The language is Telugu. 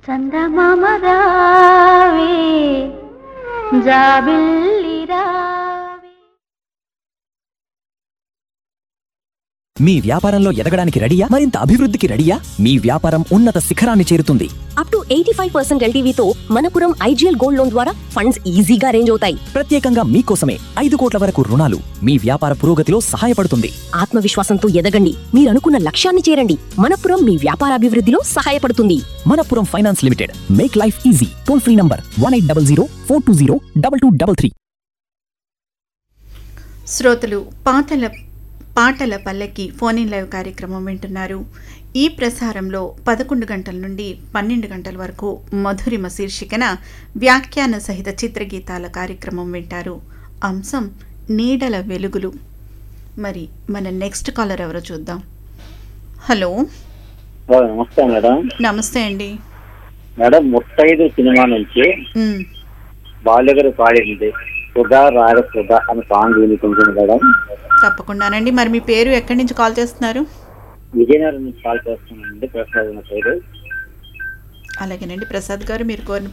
చందమామ రావే జాబిల్లి రావే మీ వ్యాపారంలో ఎదగడానికి రెడీయా మరింత అభివృద్ధికి రెడీయా మీ వ్యాపారం ఉన్నత శిఖరాన్ని చేరుతుంది up to eighty five percent ఎల్టీవీతో మనపురం ఐజీఎల్ గోల్డ్ లోన్ ద్వారా ఫండ్స్ ఈజీగా అరేంజ్ అవుతాయి ప్రత్యేకంగా మీకోసమే ఐదు కోట్ల వరకు రుణాలు మీ వ్యాపార పురోగతిలో సహాయపడుతుంది ఆత్మవిశ్వాసంతో ఎదగండి మీరు అనుకున్న లక్ష్యాన్ని చేరండి మనపురం మీ వ్యాపారాభివృద్ధిలో సహాయపడుతుంది Manappuram finance limited make life easy toll free number one eight double zero four two zero double two double three శ్రోతలు పాటల పాటల పల్లెకి ఫోన్ ఇన్ లైవ్ కార్యక్రమం వింటున్నారు ఈ ప్రసారంలో పదకొండు గంటల నుండి పన్నెండు గంటల వరకు మధురిమ శీర్షికన వ్యాఖ్యాన సహిత చిత్రగీతాల కార్యక్రమం వింటారు అంశం నీడల వెలుగులు మరి మన నెక్స్ట్ కాలర్ ఎవరో చూద్దాం హలో ఓ, నమస్తే మేడం నమస్తే అండి మేడం ముత్తైదు సినిమా నుంచి ఉమ్, బాలుగారు పాడింది సుధా రార సుధా అని సాంగ్ వినిపించింది మేడం తప్పకుండానండి మరి మీ పేరు ఎక్కడి నుంచి కాల్ చేస్తున్నారు విజయనగరం నుంచి కాల్ చేస్తున్నానండి ప్రసాద్ నా పేరు అలాగేనండి ప్రసాద్ గారు మీరు కోరిన